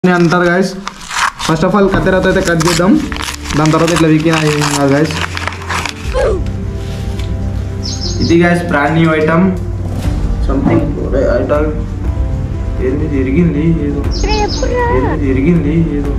అని అంటారు guys first of all కత్తెరతో అయితే కట్ చేద్దాం దాని తర్వాత ఇట్లా వీకిన కాదు గాయస్ ఇది guys brand new item something item ఏంది తిరిగింది ఏదో ఏంది తిరిగింది ఏదో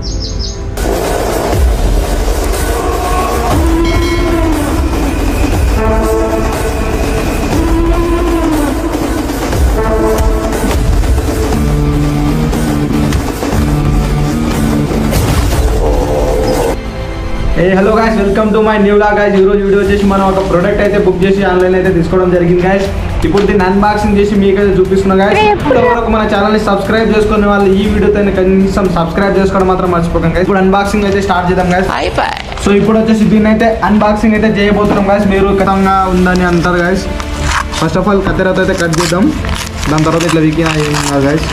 ఏ hello guys welcome to my new log guys ఈరోజు వీడియో వచ్చేసి మనం ఒక ప్రోడక్ట్ అయితే బుక్ చేసి ఆన్లైన్ అయితే తీసుకోవడం జరిగింది గాయస్ ఇప్పుడు దీన్ని అన్బాక్సింగ్ చేసి మీకు అయితే చూపిస్తున్నాం గాయస్ ఇప్పటివరకు మన ఛానల్ని సబ్స్క్రైబ్ చేసుకునే వాళ్ళు ఈ వీడియోతో కనీసం సబ్స్క్రైబ్ చేసుకోవడం మాత్రం మర్చిపోకండి guys. ఇప్పుడు అన్బాక్సింగ్ అయితే స్టార్ట్ చేద్దాం గాయస్ సో ఇప్పుడు వచ్చేసి దీన్ని అయితే అన్బాక్సింగ్ అయితే చేయబోతున్నాం గాయస్ మీరు ఖచ్చితంగా ఉందని అంటారు గాయస్ ఫస్ట్ ఆఫ్ ఆల్ కత్తెరతో అయితే కట్ చేద్దాం దాని తర్వాత ఇట్లా వీకిన గాయస్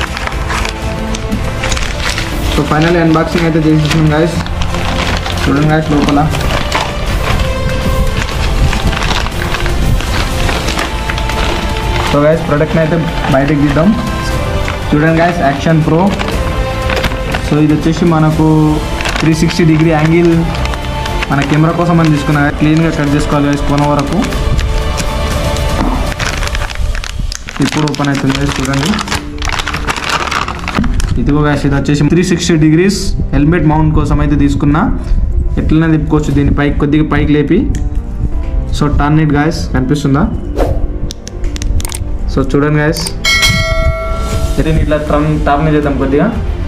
సో ఫైనల్ అన్బాక్సింగ్ అయితే చేసేసాం గాయస్ చూడండి గాయస్ లోపల సో గాయస్ ప్రోడక్ట్ని అయితే బయటకు తీద్దాం చూడండి గాయస్ యాక్షన్ ప్రో సో ఇది వచ్చేసి మనకు త్రీ సిక్స్టీ డిగ్రీ యాంగిల్ మన కెమెరా కోసం మనం తీసుకున్న క్లీన్గా కట్ చేసుకోవాలి గాయస్ కొన వరకు ఇప్పుడు ఓపెన్ అవుతుంది guys, చూడండి ఇదిగో గాయస్ ఇది వచ్చేసి three sixty degrees helmet mount కోసం అయితే తీసుకున్నా ఎట్లనే తిప్పుకోవచ్చు దీన్ని పైకి కొద్దిగా పైకి లేపి సో టర్న్ ఇట్ గాయస్ కనిపిస్తుందా సో చూడండి గాయస్ దీన్ని ఇట్లా టర్న్ టర్న్ చేద్దాం కొద్దిగా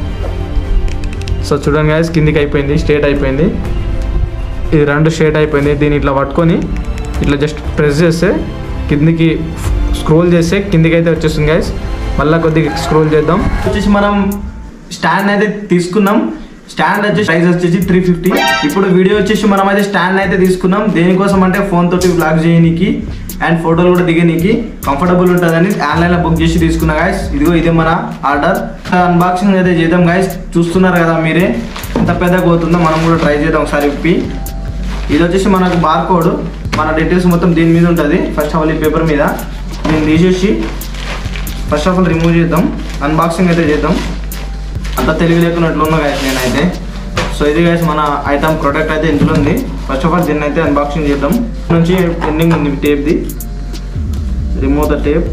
సో చూడండి గాయస్ కిందికి అయిపోయింది స్ట్రేట్ అయిపోయింది ఇది రెండు స్ట్రేట్ అయిపోయింది దీన్ని ఇట్లా పట్టుకొని ఇట్లా జస్ట్ ప్రెస్ చేస్తే కిందికి స్క్రోల్ చేస్తే కిందికి అయితే వచ్చేస్తుంది గాయస్ మళ్ళీ కొద్దిగా స్క్రోల్ చేద్దాం వచ్చేసి మనం స్టాండ్ అయితే తీసుకున్నాం స్టాండ్ వచ్చేసి ప్రైస్ వచ్చేసి త్రీ ఫిఫ్టీ ఇప్పుడు వీడియో వచ్చేసి మనం అయితే స్టాండ్ అయితే తీసుకున్నాం దేనికోసం అంటే ఫోన్ తోటి బ్లాగ్ చేయనీకి అండ్ ఫోటోలు కూడా దిగనీకి కంఫర్టబుల్ ఉంటుందని ఆన్లైన్లో బుక్ చేసి తీసుకున్నా గాయస్ ఇదిగో ఇదే మన ఆర్డర్ అన్బాక్సింగ్ అయితే చేద్దాం గాయస్ చూస్తున్నారు కదా మీరే ఎంత పెద్దగా పోతుందో మనం కూడా ట్రై చేద్దాం ఒకసారి ఇప్పి ఇది వచ్చేసి మనకు బార్ కోడ్ మన డీటెయిల్స్ మొత్తం దీని మీద ఉంటుంది ఫస్ట్ ఆఫ్ ఆల్ ఈ పేపర్ మీద దీన్ని తీసేసి ఫస్ట్ ఆఫ్ ఆల్ రిమూవ్ చేద్దాం అన్బాక్సింగ్ అయితే చేద్దాం అంత తెలివి లేకున్నట్లు ఉన్నా గాయస్ నేనైతే సో ఇది గాయస్ మన ఐటమ్ ప్రొడక్ట్ అయితే ఇందులో ఉంది ఫస్ట్ ఆఫ్ ఆల్ దీన్ని అయితే అన్బాక్సింగ్ చేద్దాం ఇక్కడ నుంచి ఎండింగ్ ఉంది టేప్ది రిమూవ్ ద టేప్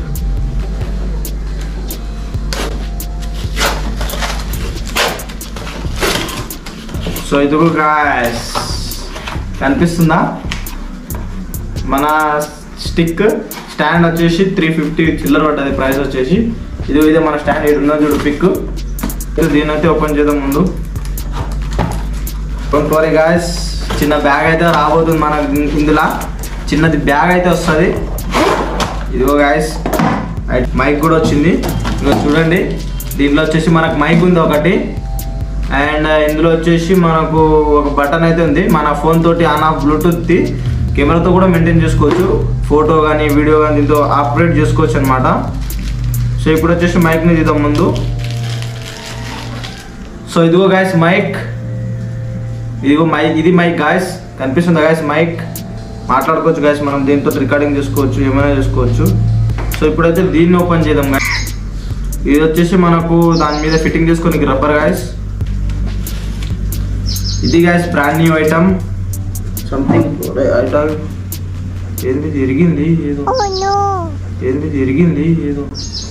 సో ఇదిగో గాయస్ కనిపిస్తుందా మన స్టిక్ స్టాండ్ వచ్చేసి త్రీ ఫిఫ్టీ చిల్లర పడ్డది ప్రైస్ వచ్చేసి ఇది ఇదే మన స్టాండ్ ఇది ఉన్నది చూడు పిక్ దీని అయితే ఓపెన్ చేద్దాం ముందు సారీ గాయస్ చిన్న బ్యాగ్ అయితే రాబోతుంది మన ఇందులో చిన్నది బ్యాగ్ అయితే వస్తుంది ఇదిగో గాయస్ మైక్ కూడా వచ్చింది ఇదిగో చూడండి దీంట్లో వచ్చేసి మనకు మైక్ ఉంది ఒకటి అండ్ ఇందులో వచ్చేసి మనకు ఒక బటన్ అయితే ఉంది మన ఫోన్ తోటి ఆన్ ఆఫ్ బ్లూటూత్ది కెమెరాతో కూడా మెయింటైన్ చేసుకోవచ్చు ఫోటో కానీ వీడియో కానీ దీంతో అప్గ్రేడ్ చేసుకోవచ్చు అనమాట సో ఇప్పుడు వచ్చేసి మైక్ని తీద్దాం ముందు సో ఇదిగో గాయస్ మైక్ ఇదిగో మైక్ ఇది మైక్ గాయస్ కనిపిస్తుందా గాయస్ మైక్ మాట్లాడుకోవచ్చు గాయస్ మనం దీంతో రికార్డింగ్ చేసుకోవచ్చు ఏమైనా చేసుకోవచ్చు సో ఇప్పుడైతే దీన్ని ఓపెన్ చేద్దాం గాయస్ ఇది వచ్చేసి మనకు దాని మీద ఫిట్టింగ్ చేసుకోనికి రబ్బర్ గాయస్ ఇది guys brand new item something item ఏంది తిరిగింది ఏదో ఏంది తిరిగింది ఏదో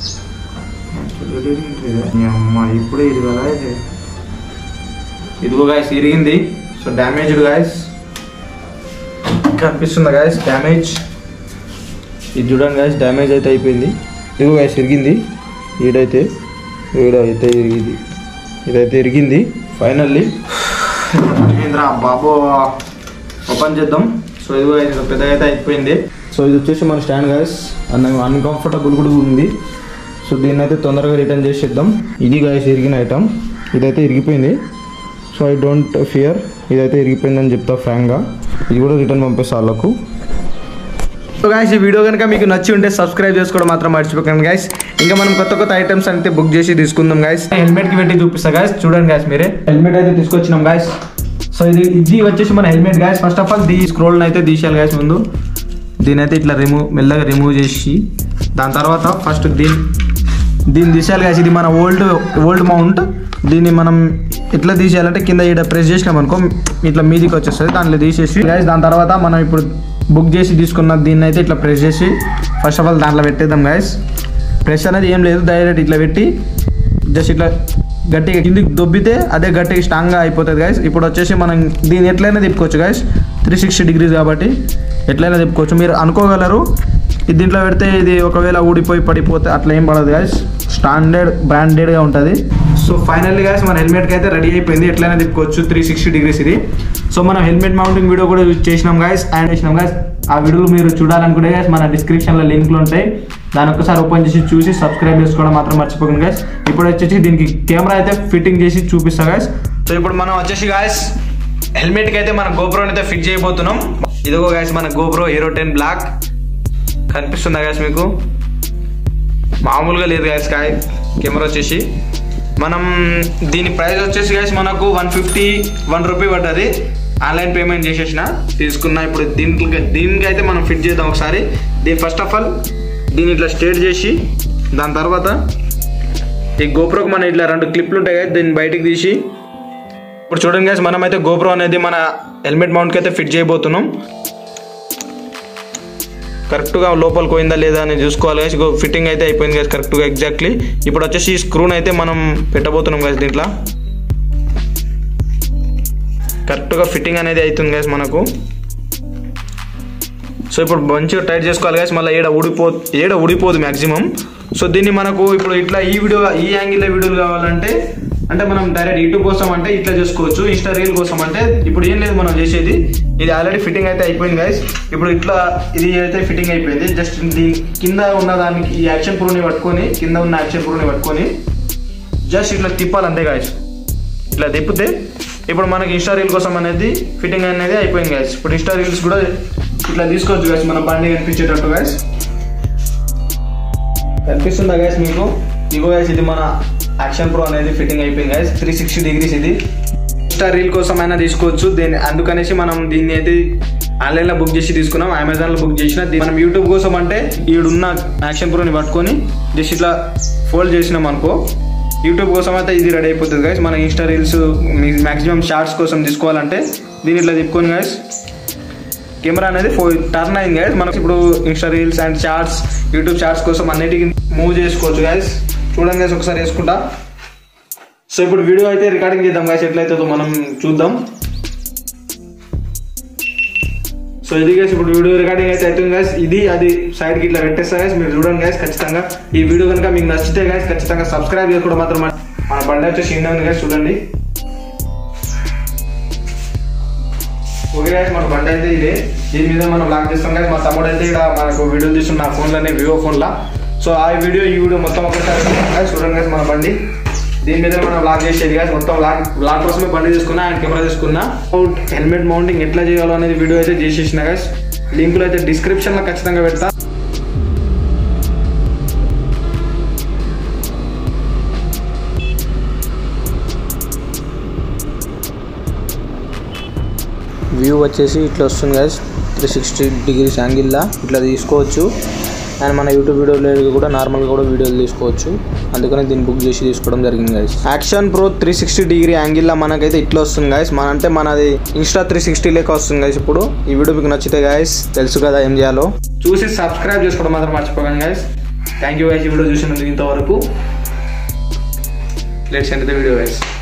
ఈ అమ్మ ఇప్పుడే ఇది కదా ఇది ఇదిగో గాయస్ ఇరిగింది సో డ్యామేజ్డ్ గాయస్ కనిపిస్తుందా గాయస్ డ్యామేజ్ ఇది చూడండి గాయస్ డ్యామేజ్ అయితే అయిపోయింది ఇదిగో గాయస్ ఇరిగింది ఈడైతే ఈడైతే ఇరిగింది ఇదైతే ఇరిగింది ఫైనల్లీ మహేంద్ర బాబు ఓపెన్ చేద్దాం సో ఇదిగో guys, ఇది పెద్దగా అయితే అయిపోయింది సో ఇది వచ్చేసి మన స్టాండ్ గాయస్ అన్న అన్కంఫర్టబుల్ కూడా ఉంది సో దీన్ని అయితే తొందరగా రిటర్న్ చేసేద్దాం ఇది గాయస్ ఇరిగిన ఐటమ్ ఇదైతే ఇరిగిపోయింది సో ఐ డోంట్ ఫియర్ ఇదైతే ఇరిగిపోయిందని చెప్తా ఫ్రాంక్గా ఇది కూడా రిటర్న్ పంపిస్తా వాళ్ళకు సో గాయస్ ఈ వీడియో కనుక మీకు నచ్చి ఉంటే సబ్స్క్రైబ్ చేసుకోవడం మాత్రం మర్చిపోకండి గైస్ ఇంకా మనం కొత్త కొత్త ఐటమ్స్ అయితే బుక్ చేసి తీసుకుందాం గైస్ హెల్మెట్ కి పెట్టి చూపిస్తా గైస్ చూడండి గైస్ మీరే హెల్మెట్ అయితే తీసుకొచ్చినాం గైస్ సో ఇది ఇది వచ్చేసి మన helmet guys first of all the scroll అయితే తీసేయాలి గైస్ ముందు దీని అయితే ఇట్లా రిమూవ్ మెల్లగా రిమూవ్ చేసి దాని తర్వాత ఫస్ట్ దీని దీన్ని తీసేయాలి guys ఇది మన ఓల్డ్ ఓల్డ్ మౌంట్ దీన్ని మనం ఎట్లా తీసేయాలంటే కింద ఇక్కడ ప్రెస్ చేసినాం అనుకో ఇట్లా మీదికి వచ్చేస్తుంది దాంట్లో తీసేసి గైస్ దాని తర్వాత మనం ఇప్పుడు బుక్ చేసి తీసుకున్న దీన్ని అయితే ఇట్లా ప్రెస్ చేసి ఫస్ట్ ఆఫ్ ఆల్ దాంట్లో పెట్టేద్దాం గైస్ ప్రెస్ అనేది ఏం లేదు డైరెక్ట్ ఇట్లా పెట్టి జస్ట్ ఇట్లా గట్టిగా కిందికి దొబ్బితే అదే గట్టిగా స్ట్రాంగ్గా అయిపోతుంది గైస్ ఇప్పుడు వచ్చేసి మనం దీన్ని ఎట్లయినా తిప్పుకోవచ్చు గైస్ త్రీ సిక్స్టీ డిగ్రీస్ కాబట్టి ఎట్లయినా తిప్పుకోవచ్చు మీరు అనుకోగలరు ఇది దీంట్లో పెడితే ఇది ఒకవేళ ఊడిపోయి పడిపోతే అట్లా ఏం పడదు గైస్ స్టాండర్డ్ బ్రాండెడ్గా ఉంటుంది సో ఫైనల్లీ గైస్ మన హెల్మెట్కి అయితే రెడీ అయిపోయింది ఎట్లయినా తిప్పుకోవచ్చు త్రీ సిక్స్టీ డిగ్రీస్ ఇది సో మనం హెల్మెట్ మౌంటింగ్ వీడియో కూడా యూజ్ చేసినాం గైస్ అండ్ చేసినాం గైస్ ఆ వీడియోలు మీరు చూడాలనుకుంటే గైస్ మన డిస్క్రిప్షన్లో లింక్లు ఉంటాయి దాని ఒక్కసారి ఓపెన్ చేసి చూసి సబ్స్క్రైబ్ చేసుకోవడం మాత్రం మర్చిపోకండి గైస్ ఇప్పుడు వచ్చేసి దీనికి కెమెరా అయితే ఫిట్టింగ్ చేసి చూపిస్తా గైస్ సో ఇప్పుడు మనం వచ్చేసి గాయస్ హెల్మెట్కి అయితే మన గోప్రోని అయితే ఫిట్ చేయబోతున్నాం ఇదిగో గాయస్ మన గోప్రో హీరో టెన్ బ్లాక్ కనిపిస్తుందా గాయస్ మీకు మామూలుగా లేదు గాయస్ కాయ్ కెమెరా వచ్చేసి మనం దీని ప్రైస్ వచ్చేసి గాయస్ మనకు వన్ ఫిఫ్టీ వన్ రూపీ పడ్డది ఆన్లైన్ పేమెంట్ చేసేసిన తీసుకున్నా ఇప్పుడు దీనికి దీనికి అయితే మనం ఫిట్ చేద్దాం ఒకసారి దీని ఫస్ట్ ఆఫ్ ఆల్ దీన్ని ఇట్లా స్ట్రేట్ చేసి దాని తర్వాత ఈ గోప్రోకి మన ఇట్లా రెండు క్లిప్లు ఉంటాయి కదా దీన్ని బయటికి తీసి ఇప్పుడు చూడండి గైస్ మనం అయితే గోప్రో అనేది మన హెల్మెట్ మౌంట్కి అయితే ఫిట్ చేయబోతున్నాం కరెక్ట్గా లోపలికి పోయిందా లేదా అని చూసుకోవాలి గైస్ ఫిట్టింగ్ అయితే అయిపోయింది గైస్ కరెక్ట్గా ఎగ్జాక్ట్లీ ఇప్పుడు వచ్చేసి ఈ స్క్రూని అయితే మనం పెట్టబోతున్నాం గైస్ దీంట్లో కరెక్ట్గా ఫిట్టింగ్ అనేది అవుతుంది గైస్ మనకు సో ఇప్పుడు మంచిగా టైట్ చేసుకోవాలి గైస్ మళ్ళీ ఏడ ఊడిపో ఏడ ఊడిపోదు మ్యాక్సిమం సో దీన్ని మనకు ఇప్పుడు ఇట్లా ఈ వీడియో ఈ యాంగిల్లో వీడియోలు కావాలంటే అంటే మనం డైరెక్ట్ యూట్యూబ్ కోసం అంటే ఇట్లా చేసుకోవచ్చు ఇన్స్టా రీల్ కోసం అంటే ఇప్పుడు ఏం లేదు మనం చేసేది ఇది ఆల్రెడీ ఫిట్టింగ్ అయితే అయిపోయింది గైస్ ఇప్పుడు ఇట్లా ఇది అయితే ఫిట్టింగ్ అయిపోయింది జస్ట్ దీని కింద ఉన్న దానికి ఈ యాక్షన్ ప్రూని పట్టుకొని కింద ఉన్న యాక్షన్ ప్రూని పట్టుకొని జస్ట్ ఇట్లా తిప్పాలి అంతే గాయస్ ఇట్లా తిప్పితే ఇప్పుడు మనకి ఇన్స్టా రీల్ కోసం అనేది ఫిట్టింగ్ అనేది అయిపోయింది గాయస్ ఇప్పుడు ఇన్స్టా రీల్స్ కూడా ఇట్లా తీసుకోవచ్చు గాయస్ మన బండి కనిపించేటట్టు గాయస్ కనిపిస్తుందా గాయస్ మీకు ఇగో గాయస్ ఇది మన యాక్షన్ ప్రో అనేది ఫిట్టింగ్ అయిపోయింది గాయస్ త్రీ సిక్స్టీ డిగ్రీస్ ఇది ఇన్స్టా రీల్ కోసం అయినా తీసుకోవచ్చు దీన్ని అందుకనేసి మనం దీన్ని అయితే ఆన్లైన్లో బుక్ చేసి తీసుకున్నాం అమెజాన్లో బుక్ చేసిన దీ- మనం యూట్యూబ్ కోసం అంటే ఈడున్న యాక్షన్ ప్రోని పట్టుకొని జస్ట్ ఇట్లా ఫోల్డ్ చేసినాం అనుకో యూట్యూబ్ కోసం అయితే ఇది రెడీ అయిపోతుంది గైస్ మన ఇన్స్టా రీల్స్ మాక్సిమం షార్ట్స్ కోసం తీసుకోవాలంటే దీన్ని ఇట్లా తిప్పుకొని గైస్ కెమెరా అనేది ఫో టర్న్ అయింది గైస్ మనకి ఇప్పుడు Insta reels and shorts YouTube shorts కోసం అన్నిటికీ మూవ్ చేసుకోవచ్చు గైస్ చూడండి గైస్ ఒకసారి వేసుకుంటా సో ఇప్పుడు వీడియో అయితే రికార్డింగ్ చేద్దాం గైస్ ఎట్లయితుందో మనం చూద్దాం సో ఇది గైస్ ఇప్పుడు వీడియో రికార్డింగ్ అయితే అవుతుంది గైస్ ఇది అది సైడ్కి ఇట్లా పెట్టేస్తా గైస్ మీరు చూడండి గైస్ ఖచ్చితంగా ఈ వీడియో కనుక మీకు నచ్చితే గైస్ ఖచ్చితంగా సబ్స్క్రైబ్ చేసుకోవడం మాత్రం మన మన బండి వచ్చేసి ఇండియా ఉంది గైస్ చూడండి ఓకే గైస్ మన బండి అయితే ఇదే దీని మీద మనం లాక్ చేస్తాం గైస్ మా తమ్ముడు అయితే ఇక్కడ మనకు వీడియో తీస్తున్న నా ఫోన్లోనే వివో ఫోన్లో సో ఆ వీడియో ఈ వీడియో మొత్తం ఒకసారి guys చూడండి గైస్ మన బండి దీని మీద మనం లాక్ చేసేది గైస్ మొత్తం లాక్ లాక్ కోసమే బండి తీసుకున్నా అండ్ కెమెరా తీసుకున్నా హెల్మెట్ మౌంటింగ్ ఎట్లా చేయాలో అనేది వీడియో అయితే చేసేసిన గైస్ లింకులు అయితే డిస్క్రిప్షన్లో ఖచ్చితంగా పెడతా వ్యూ వచ్చేసి ఇట్లా వస్తుంది గైస్ త్రీ సిక్స్టీ డిగ్రీస్ యాంగిల్లా ఇట్లా తీసుకోవచ్చు అండ్ మన యూట్యూబ్ వీడియోలో కూడా నార్మల్గా కూడా వీడియోలు తీసుకోవచ్చు అందుకని దీన్ని బుక్ చేసి తీసుకోవడం జరిగింది guys action pro three sixty degree యాంగిల్లో మనకైతే ఇట్లా వస్తుంది గాయస్ మన అంటే మనది ఇన్స్టా త్రీ సిక్స్టీ లెక్క వస్తుంది గాయస్ ఇప్పుడు ఈ వీడియో మీకు నచ్చితే గాయస్ తెలుసు కదా ఏం చేయాలో చూసి సబ్స్క్రైబ్ చేసుకోవడం మాత్రం మర్చిపోకండి గాయస్ థ్యాంక్ యూ గైస్ ఈ వీడియో చూసినందుకు ఇంతవరకు let's end the video guys